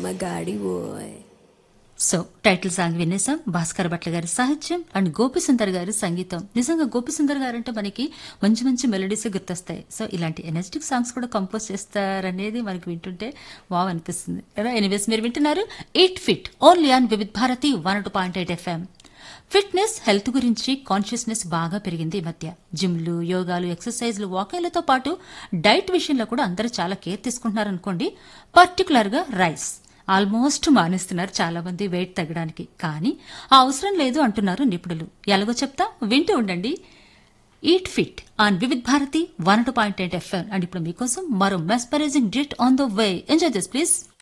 మగాడి ఓయ్ so title song వినేసాం భాస్కర్ భట్ల గారి సాహిత్యం అండ్ గోపిసుందర్ గారి సంగీతం నిజంగా గోపిసుందర్ గారు అంటే మనకి మంచి మంచి మెలడీస్ గుర్తొస్తాయి సో ఇలాంటి ఎనర్జెటిక్ సాంగ్స్ కూడా కంపోజ్ చేస్తారనేది మనకి వింటుంటే వావ్ అనిపిస్తుంది కదా ఎనీవేస్ మీరు వింటున్నారు eat fit only on Vividh Bharati one two point eight FM fitness health గురించి కాన్షియస్నెస్ బాగా పెరిగింది ఈ మధ్య జిమ్లు యోగాలు ఎక్సర్సైజ్లు వాకింగ్లతో పాటు డైట్ విషయంలో కూడా అందరూ చాలా కేర్ తీసుకుంటున్నారు అనుకోండి పర్టికులర్ గా రైస్ ఆల్మోస్ట్ మానేస్తున్నారు చాలా మంది వెయిట్ తగ్గడానికి కానీ ఆ అవసరం లేదు అంటున్నారు నిపుణులు ఎలాగో చెప్తా వింటూ ఉండండి eat fit on Vividh Bharati one two point eight FM and ఇప్పుడు మీకోసం మరో mesmerising ditty on the way enjoy this please